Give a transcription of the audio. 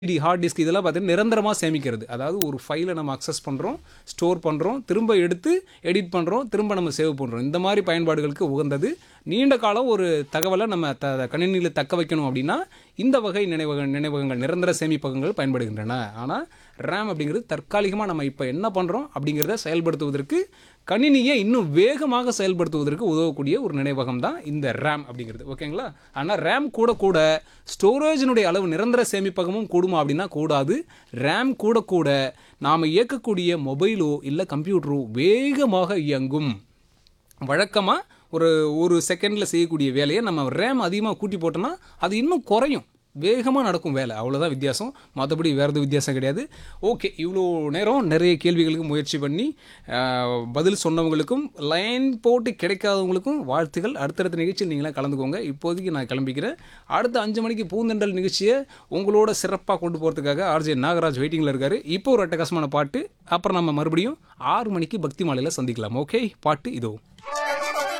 D hard disk இதெல்லாம் பார்த்தீங்கன்னா நிரந்தரமாக சேமிக்கிறது அதாவது ஒரு ஃபைலை நம்ம அக்சஸ் பண்ணுறோம் ஸ்டோர் பண்ணுறோம் திரும்ப எடுத்து எடிட் பண்ணுறோம் திரும்ப நம்ம சேவ் பண்ணுறோம் இந்த மாதிரி பயன்பாடுகளுக்கு உகந்தது நீண்ட காலம் ஒரு தகவலை நம்ம த கணினியில் தக்க வைக்கணும் அப்படின்னா இந்த வகை நினைவக நினைவகங்கள் நிரந்தர சேமிப்பகங்கள் பயன்படுகின்றன ஆனால் ரேம் அப்படிங்கிறது தற்காலிகமாக நம்ம இப்போ என்ன பண்ணுறோம் அப்படிங்கிறத செயல்படுத்துவதற்கு கணினியை இன்னும் வேகமாக செயல்படுத்துவதற்கு உதவக்கூடிய ஒரு நினைவகம் தான் இந்த ரேம் அப்படிங்கிறது ஓகேங்களா ஆனால் ரேம் கூட கூட ஸ்டோரேஜினுடைய அளவு நிரந்தர சேமிப்பகமும் கூடுமா அப்படின்னா கூடாது ரேம் கூட கூட நாம் இயக்கக்கூடிய மொபைலோ இல்லை கம்ப்யூட்டரோ வேகமாக இயங்கும் வழக்கமாக ஒரு ஒரு செகண்டில் செய்யக்கூடிய வேலையை நம்ம ரேம் அதிகமாக கூட்டி போட்டோம்னா அது இன்னும் குறையும் வேகமாக நடக்கும் வேலை அவ்வளோதான் வித்தியாசம் மற்றபடி வேறு எதுவும் வித்தியாசம் கிடையாது ஓகே இவ்வளோ நேரம் நிறைய கேள்விகளுக்கு முயற்சி பண்ணி ஆஹ், பதில் சொன்னவங்களுக்கும் லைன் போட்டு கிடைக்காதவங்களுக்கும் வாழ்த்துக்கள் அடுத்தடுத்த நிகழ்ச்சியில் நீங்களாம் கலந்துக்கோங்க இப்போதைக்கு நான் கிளம்பிக்கிறேன் அடுத்த அஞ்சு மணிக்கு பூந்தெண்டல் நிகழ்ச்சியை உங்களோட சிறப்பாக கொண்டு போகிறதுக்காக ஆர்ஜே நாகராஜ் வெயிட்டிங்கில் இருக்கார் இப்போ ஒரு அட்டகாசமான பாட்டு அப்புறம் நம்ம மறுபடியும் ஆறு மணிக்கு பக்தி மாலையில் சந்திக்கலாம் ஓகே பாட்டு இதோ